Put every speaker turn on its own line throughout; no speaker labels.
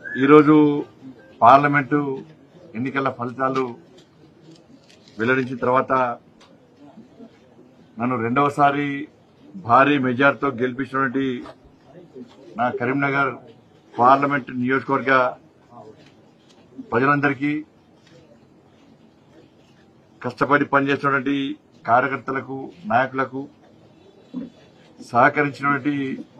ఈరోజు పార్లమెంటు ఎన్నికల ఫలితాలు వెల్లడించిన తర్వాత నన్ను రెండవసారి భారీ మెజార్టీతో గెలిపించినటువంటి నా కరీంనగర్ పార్లమెంట్ నియోజకవర్గ ప్రజలందరికీ కష్టపడి పనిచేస్తున్నటువంటి కార్యకర్తలకు నాయకులకు సహకరించినటువంటి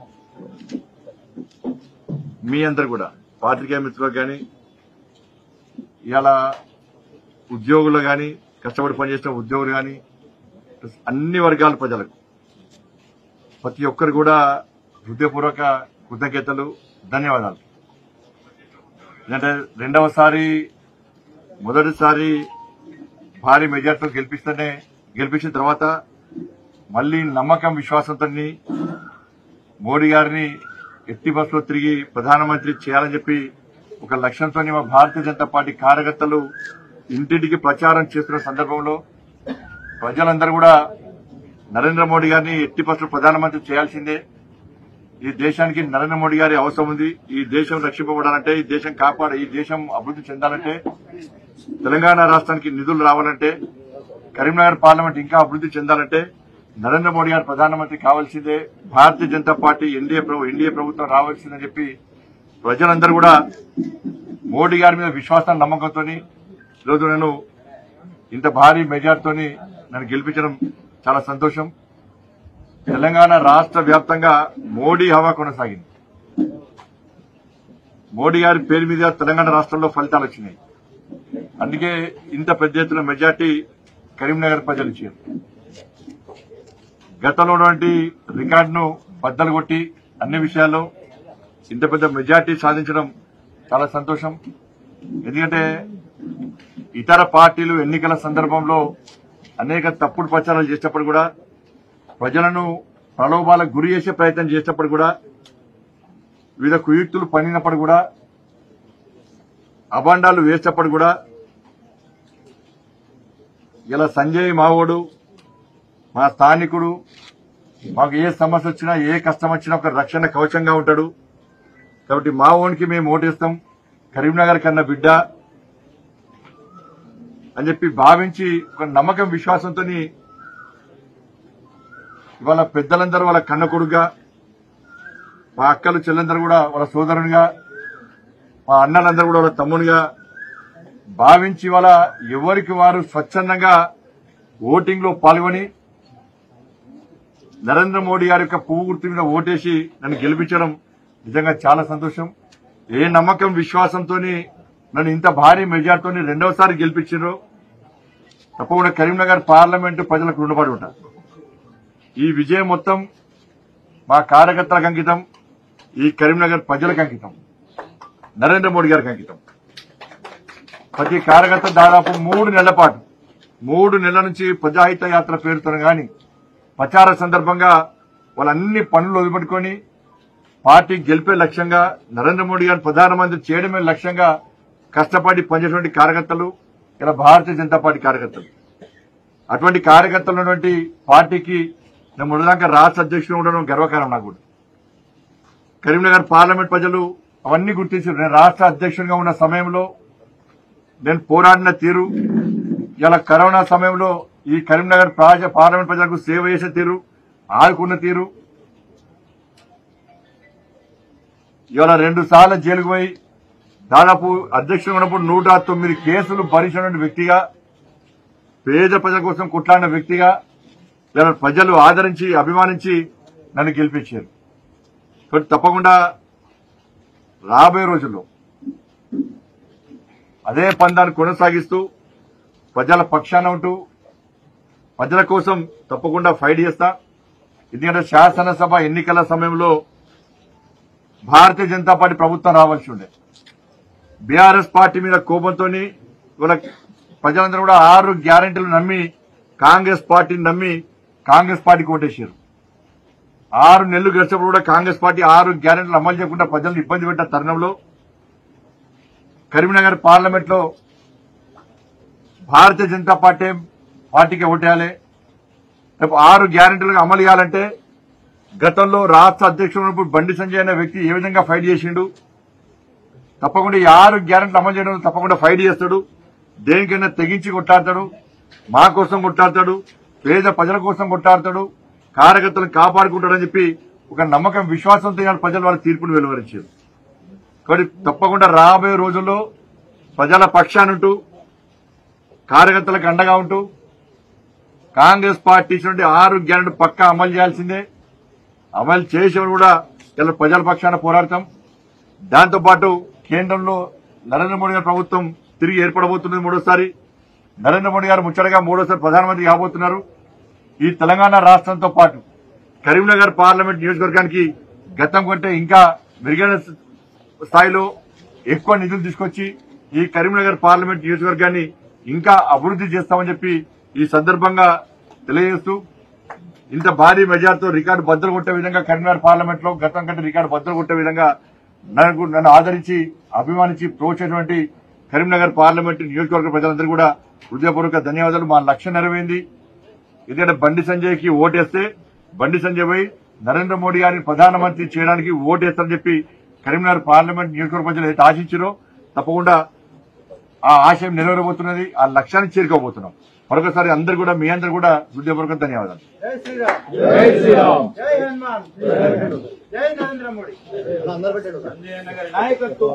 మీ అందరు కూడా పాత్రికేయ మిత్రులకు కానీ ఇలా ఉద్యోగులు కానీ కష్టపడి పనిచేసిన ఉద్యోగులు కానీ అన్ని వర్గాల ప్రజలకు ప్రతి ఒక్కరు కూడా హృదయపూర్వక కృతజ్ఞతలు ధన్యవాదాలు ఎందుకంటే రెండవసారి మొదటిసారి భారీ మెజార్టీతో గెలిపిస్తేనే గెలిపించిన తర్వాత మళ్లీ నమ్మకం విశ్వాసంతో మోడీ గారిని ఎట్టి బస్సులో తిరిగి ప్రధానమంత్రి చేయాలని చెప్పి ఒక లక్ష్యంతో మా భారతీయ జనతా పార్టీ కార్యకర్తలు ఇంటింటికి ప్రచారం చేస్తున్న సందర్భంలో ప్రజలందరూ కూడా నరేంద్ర మోడీ గారిని ఎట్టి బస్సులో ప్రధానమంత్రి చేయాల్సిందే ఈ దేశానికి నరేంద్ర మోడీ గారి అవసరం ఉంది ఈ దేశం రక్షింపబడాలంటే ఈ దేశం కాపాడ ఈ దేశం అభివృద్ధి చెందాలంటే తెలంగాణ రాష్ట్రానికి నిధులు రావాలంటే కరీంనగర్ పార్లమెంట్ ఇంకా అభివృద్ధి చెందాలంటే నరేంద్ర మోడీ గారు ప్రధానమంత్రి కావాల్సిందే భారతీయ జనతా పార్టీ ఎన్డీఏ ప్రభు ఎన్డీఏ ప్రభుత్వం రావాల్సిందని చెప్పి ప్రజలందరూ కూడా మోడీ గారి మీద విశ్వాసం నమ్మకంతో ఈరోజు నేను ఇంత భారీ మెజార్టీతో నన్ను గెలిపించడం చాలా సంతోషం తెలంగాణ రాష్ట్ర వ్యాప్తంగా మోడీ హవా కొనసాగింది మోడీ గారి పేరు మీద తెలంగాణ రాష్ట్రంలో ఫలితాలు వచ్చినాయి అందుకే ఇంత పెద్ద ఎత్తున మెజార్టీ కరీంనగర్ ప్రజలు ఇచ్చారు గతంలో ఉన్నటువంటి రికార్డును బద్దలు కొట్టి అన్ని విషయాల్లో ఇంత పెద్ద మెజార్టీ సాధించడం చాలా సంతోషం ఎందుకంటే ఇతర పార్టీలు ఎన్నికల సందర్భంలో అనేక తప్పుడు ప్రచారాలు చేసేటప్పుడు కూడా ప్రజలను ప్రలోభాలకు గురి చేసే ప్రయత్నం చేసేటప్పుడు కూడా వివిధ కుయుక్తులు పనినప్పుడు కూడా అభాండాలు వేసేటప్పుడు కూడా ఇలా సంజయ్ మావోడు మా స్థానికుడు మాకు ఏ సమస్య వచ్చినా ఏ కష్టం వచ్చినా ఒక రక్షణ కవచంగా ఉంటాడు కాబట్టి మా ఓన్కి మేము ఓటేస్తాం కరీంనగర్ కన్నా బిడ్డ అని చెప్పి భావించి ఒక నమ్మకం విశ్వాసంతో ఇవాళ పెద్దలందరూ వాళ్ళ కన్న కొడుకుగా మా అక్కలు చెల్లెందరూ కూడా వాళ్ళ సోదరునిగా మా అన్నలందరూ కూడా వాళ్ళ తమ్మునిగా భావించి వాళ్ళ ఎవరికి వారు స్వచ్ఛందంగా ఓటింగ్ లో పాల్గొని నరేంద్ర మోడీ గారి యొక్క పువ్వు గుర్తు మీద ఓటేసి నన్ను గెలిపించడం నిజంగా చాలా సంతోషం ఏ నమ్మకం విశ్వాసంతో నన్ను ఇంత భారీ మెజార్టీతో రెండవసారి గెలిపించారో తప్పకుండా కరీంనగర్ పార్లమెంటు ప్రజలకు రుణపడి ఉంటా ఈ విజయం మొత్తం మా కార్యకర్తలకు అంకితం ఈ కరీంనగర్ ప్రజలకు అంకితం నరేంద్ర మోడీ గారికి అంకితం ప్రతి కార్యకర్త దాదాపు మూడు నెలల పాటు మూడు నెలల నుంచి ప్రజాహిత యాత్ర పేరుతో గాని ప్రచార సందర్భంగా వాళ్ళన్ని పనులు వదిలిపెట్టుకొని పార్టీ గెలిపే లక్ష్యంగా నరేంద్ర మోడీ గారిని ప్రధానమంత్రి చేయడమే లక్ష్యంగా కష్టపడి పనిచేటువంటి కార్యకర్తలు ఇలా భారతీయ జనతా పార్టీ కార్యకర్తలు అటువంటి కార్యకర్తలు ఉన్నటువంటి పార్టీకి నేను మొదలాక రాష్ట్ర అధ్యక్షుడు ఉండడం గర్వకారం నాకు కూడా కరీంనగర్ పార్లమెంట్ ప్రజలు అవన్నీ గుర్తించారు నేను రాష్ట్ర అధ్యక్షుడిగా ఉన్న సమయంలో నేను పోరాడిన తీరు ఇలా కరోనా సమయంలో ఈ కరీంనగర్ ప్రాజ పార్లమెంట్ ప్రజలకు సేవ చేసే తీరు ఆదుకున్న తీరు ఇవాళ రెండు సార్లు జైలుకు పోయి దాదాపు అధ్యక్షుడు ఉన్నప్పుడు నూట తొమ్మిది కేసులు భరించినటువంటి వ్యక్తిగా పేద ప్రజల కోసం కొట్లాడిన వ్యక్తిగా ఇలా ప్రజలు ఆదరించి అభిమానించి నన్ను గెలిపించారు కాబట్టి తప్పకుండా రాబోయే రోజుల్లో అదే పందాన్ని కొనసాగిస్తూ ప్రజల పక్షాన ఉంటూ ప్రజల కోసం తప్పకుండా ఫైట్ చేస్తా ఎందుకంటే శాసనసభ ఎన్నికల సమయంలో భారతీయ జనతా పార్టీ ప్రభుత్వం రావాల్సి ఉండే బీఆర్ఎస్ పార్టీ మీద కోపంతో ఇవాళ ప్రజలందరూ కూడా ఆరు గ్యారెంటీలు నమ్మి కాంగ్రెస్ పార్టీని నమ్మి కాంగ్రెస్ పార్టీకి ఓటేశారు ఆరు నెలలు గడిచినప్పుడు కూడా కాంగ్రెస్ పార్టీ ఆరు గ్యారెంటీలు అమలు చేయకుండా ప్రజలను ఇబ్బంది పెట్టిన తరుణంలో కరీంనగర్ పార్లమెంట్ లో భారతీయ జనతా పార్టీ పార్టీకి ఓటేయాలి రేపు ఆరు గ్యారెంటీలుగా అమలు చేయాలంటే గతంలో రాష్ట్ర అధ్యక్షుడు ఉన్నప్పుడు బండి సంజయ్ అనే వ్యక్తి ఏ విధంగా ఫైట్ చేసిండు తప్పకుండా ఈ ఆరు గ్యారెంట్లు అమలు చేయడం తప్పకుండా ఫైట్ చేస్తాడు దేనికైనా తెగించి కొట్లాడతాడు మా కోసం కొట్లాడతాడు పేద ప్రజల కోసం కొట్లాడతాడు కార్యకర్తలను కాపాడుకుంటాడని చెప్పి ఒక నమ్మకం విశ్వాసంతో ఇవాళ ప్రజలు వాళ్ళ తీర్పును వెలువరించారు కాబట్టి తప్పకుండా రాబోయే రోజుల్లో ప్రజల పక్షానుంటూ కార్యకర్తలకు అండగా ఉంటూ కాంగ్రెస్ పార్టీ నుండి ఆరు గ్యారెంటీ పక్కా అమలు చేయాల్సిందే అమలు చేసేవాడు కూడా ఇలా ప్రజల పక్షాన పోరాడతాం దాంతోపాటు కేంద్రంలో నరేంద్ర మోడీ గారి ప్రభుత్వం తిరిగి ఏర్పడబోతున్నది మూడోసారి నరేంద్ర మోడీ గారు ముచ్చటగా మూడోసారి ప్రధానమంత్రి కాబోతున్నారు ఈ తెలంగాణ రాష్ట్రంతో పాటు కరీంనగర్ పార్లమెంట్ నియోజకవర్గానికి గతం కంటే ఇంకా మెరుగైన స్థాయిలో ఎక్కువ నిధులు తీసుకొచ్చి ఈ కరీంనగర్ పార్లమెంట్ నియోజకవర్గాన్ని ఇంకా అభివృద్ధి చేస్తామని చెప్పి ఈ సందర్భంగా తెలియజేస్తూ ఇంత భారీ మెజార్టీతో రికార్డు బద్దలు కొట్టే విధంగా కరీంనగర్ పార్లమెంట్ లో గతం కంటే రికార్డు బద్దలు కొట్టే విధంగా నాకు నన్ను ఆదరించి అభిమానించి ప్రోత్సహించినటువంటి కరీంనగర్ పార్లమెంట్ నియోజకవర్గ ప్రజలందరూ కూడా హృదయపూర్వక ధన్యవాదాలు మా లక్ష్యం నెరవేరింది ఎందుకంటే బండి సంజయ్ కి ఓటేస్తే బండి సంజయ్ పోయి నరేంద్ర మోడీ గారిని ప్రధానమంత్రి చేయడానికి ఓటేస్తారని చెప్పి కరీంనగర్ పార్లమెంట్ నియోజకవర్గ ప్రజలు ఏదైతే ఆశించారో తప్పకుండా ఆ ఆశయం నెరవేరబోతున్నది ఆ లక్ష్యాన్ని చేరుకోబోతున్నాం మరొకసారి అందరు కూడా మీ అందరు కూడా హృదయపూర్వక ధన్యవాదాలు
జై శ్రీరామ్
జై శ్రీరామ్
జై హనుమాన్ జై నరేంద్ర మోడీ నాయకత్వం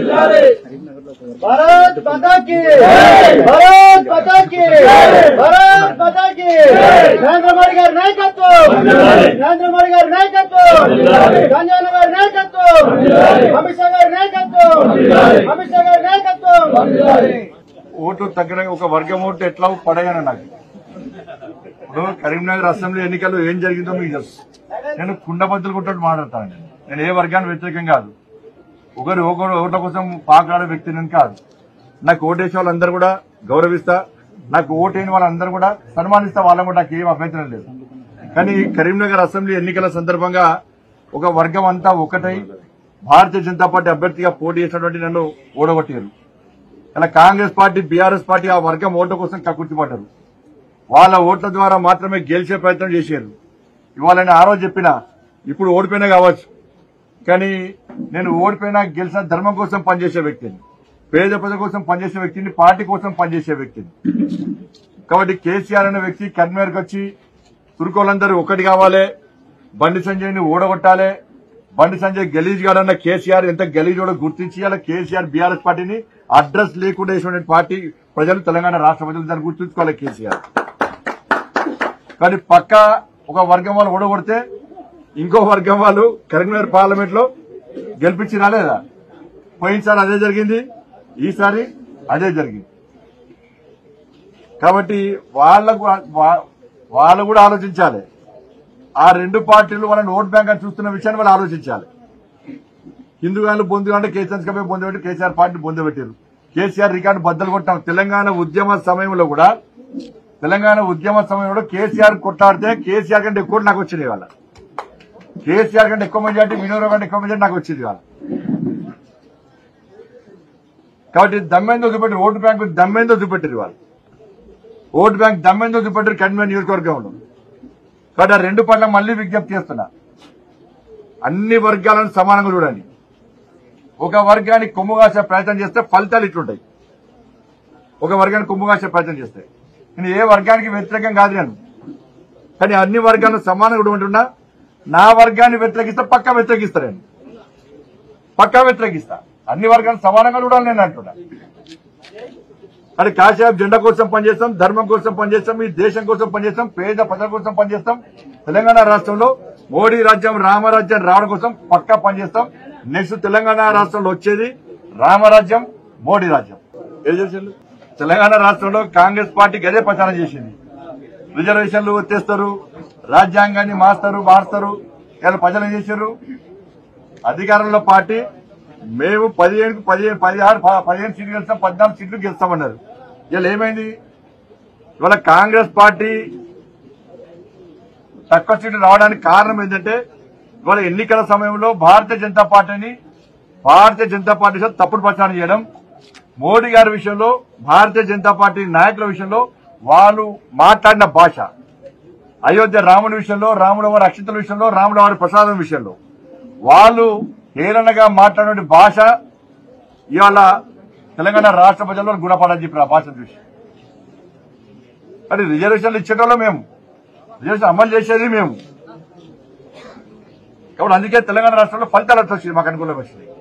భారత్ మాతా కీ భారత్ మాతా కీ భారత్ మాతా కీ నరేంద్ర మోడీ గారి నాయకత్వం నరేంద్ర మోడీ గారి నాయకత్వం సంజయ్ గారి నాయకత్వం అమిత్ షా గారి నాయకత్వం అమిత్ షా గారి నాయకత్వం
ఓట్లు తగ్గడానికి ఒక వర్గం ఓట్లు ఎట్లా పడాయని నాకు ఇప్పుడు కరీంనగర్ అసెంబ్లీ ఎన్నికల్లో ఏం జరిగిందో మీకు తెలుసు నేను కుండబద్దలు కొట్టట్టు మాట్లాడతాను నేను. నేను ఏ వర్గానికి వ్యతిరేకం కాదు ఒకరు ఒకరు ఓట్ల కోసం పాకాడే వ్యక్తి నేను కాదు నాకు ఓటేసే వాళ్ళందరూ కూడా గౌరవిస్తా నాకు ఓటైన వాళ్ళందరూ కూడా సన్మానిస్తా వాళ్ళని కూడా నాకు ఏం అభ్యంతరం లేదు కానీ కరీంనగర్ అసెంబ్లీ ఎన్నికల సందర్భంగా ఒక వర్గం అంతా ఒకటై భారతీయ జనతా పార్టీ అభ్యర్థిగా పోటీ చేసినటువంటి నన్ను ఓడగొట్టారు ఇలా కాంగ్రెస్ పార్టీ బీఆర్ఎస్ పార్టీ ఆ వర్గం ఓట్ల కోసం కక్కుర్తిపడ్డారు వాళ్ళ ఓట్ల ద్వారా మాత్రమే గెలిచే ప్రయత్నం చేశారు ఇవాళ నేను ఆ రోజు చెప్పిన ఇప్పుడు ఓడిపోయినా కావచ్చు కానీ నేను ఓడిపోయినా గెలిచిన ధర్మం కోసం పనిచేసే వ్యక్తిని పేద ప్రజల కోసం పనిచేసే వ్యక్తిని పార్టీ కోసం పనిచేసే వ్యక్తిని కాబట్టి కేసీఆర్ అనే వ్యక్తి కన్వీనర్కి వచ్చి తురుకోలందరూ ఒకటి కావాలి బండి సంజయ్ని ఓడగొట్టాలి బండి సంజయ్ గలీజ్ గాడన్న కేసీఆర్ ఎంత గలీజోడో గుర్తించి అలా కేసీఆర్ బీఆర్ఎస్ పార్టీని అడ్రస్ లేకుండా వేసినటువంటి పార్టీ ప్రజలు తెలంగాణ రాష్ట్ర ప్రజలు దాన్ని గుర్తుంచుకోవాలి కేసీఆర్ కానీ పక్క ఒక వర్గం వాళ్ళు ఓడగొడితే ఇంకో వర్గం వాళ్ళు కరీంనగర్ పార్లమెంట్ లో గెలిపించి రాలేదా పోయినసారి అదే జరిగింది ఈసారి అదే జరిగింది కాబట్టి వాళ్ళకు వా- వాళ్ళు కూడా ఆలోచించాలి ఆ రెండు పార్టీలు వాళ్ళని ఓట్ బ్యాంక్ అని చూస్తున్న విషయాన్ని వాళ్ళు ఆలోచించాలి హిందూగాళ్ళు బొందు అంటే కేసీఆర్ కమే బొందు పెట్టి కేసీఆర్ పార్టీ బొందు పెట్టారు కేసీఆర్ రికార్డు బద్దలు కొట్టాం తెలంగాణ ఉద్యమ సమయంలో కూడా తెలంగాణ ఉద్యమ సమయంలో కేసీఆర్ కొట్టాడితే కేసీఆర్ కంటే ఎక్కువ నాకు వచ్చింది వాళ్ళ కేసీఆర్ కంటే ఎక్కువ మెజార్టీ వినోదరావు కంటే ఎక్కువ మెజార్టీ నాకు వచ్చింది వాళ్ళ కాబట్టి దమ్మెందో చూపెట్టారు ఓటు బ్యాంక్ దమ్మెందో చూపెట్టారు వాళ్ళు ఓటు బ్యాంక్ దమ్మెందో చూపెట్టారు కన్వీనర్ నియోజకవర్గంలో కాబట్టి ఆ రెండు పట్ల మళ్ళీ విజ్ఞప్తి చేస్తున్నా అన్ని వర్గాలను సమానంగా చూడండి ఒక వర్గానికి కొమ్ము కాసే ప్రయత్నం చేస్తే ఫలితాలు ఇట్లుంటాయి ఒక వర్గానికి కొమ్ము కాసే ప్రయత్నం చేస్తే నేను ఏ వర్గానికి వ్యతిరేకం కాదు నేను కానీ అన్ని వర్గాలను సమానంగా చూడమంటున్నా నా వర్గాన్ని వ్యతిరేకిస్తే పక్కా వ్యతిరేకిస్తా నేను పక్కా వ్యతిరేకిస్తా అన్ని వర్గాలను సమానంగా చూడాలి నేను అంటున్నా అది కాసేపు జెండా కోసం పనిచేస్తాం ధర్మం కోసం పనిచేస్తాం ఈ దేశం కోసం పనిచేస్తాం పేద ప్రజల కోసం పనిచేస్తాం తెలంగాణ రాష్ట్రంలో మోడీ రాజ్యం రామరాజ్యం రావడం కోసం పక్కా పనిచేస్తాం నెక్స్ట్ తెలంగాణ రాష్ట్రంలో వచ్చేది రామరాజ్యం మోడీ రాజ్యం ఏం చేసిండు తెలంగాణ రాష్ట్రంలో కాంగ్రెస్ పార్టీకి అదే ప్రచారం చేసింది రిజర్వేషన్లు వచ్చేస్తారు రాజ్యాంగాన్ని మాస్తారు మారుస్తారు ఇలా ప్రజలు ఏం చేశారు అధికారంలో పార్టీ మేము పదిహేను పదిహేను పదిహారు ప- పదిహేను సీట్లు గెలుస్తాం పద్నాలుగు సీట్లు గెలుస్తామన్నారు ఇలా ఏమైంది ఇవాళ కాంగ్రెస్ పార్టీ తక్కువ సీట్లు రావడానికి కారణం ఏంటంటే ఇవాళ ఎన్నికల సమయంలో భారతీయ జనతా పార్టీని భారతీయ జనతా పార్టీ సార్ తప్పుడు ప్రచారం చేయడం మోడీ గారి విషయంలో భారతీయ జనతా పార్టీ నాయకుల విషయంలో వాళ్ళు మాట్లాడిన భాష అయోధ్య రాముడి విషయంలో రాముల వారి అక్షతల విషయంలో రాముల వారి ప్రసాదం విషయంలో వాళ్ళు హేళనగా మాట్లాడే భాష ఇవాళ తెలంగాణ రాష్ట్ర ప్రజల్లో గుణపడని చెప్పి ఆ భాషను చూసి అది రిజర్వేషన్లు ఇచ్చేటోళ్ళం మేము రిజర్వేషన్ అమలు చేసేది మేము కాబట్టి అందుకే తెలంగాణ రాష్ట్రంలో ఫలితాలు వచ్చి మాకు అనుకూలంగా వచ్చినాయి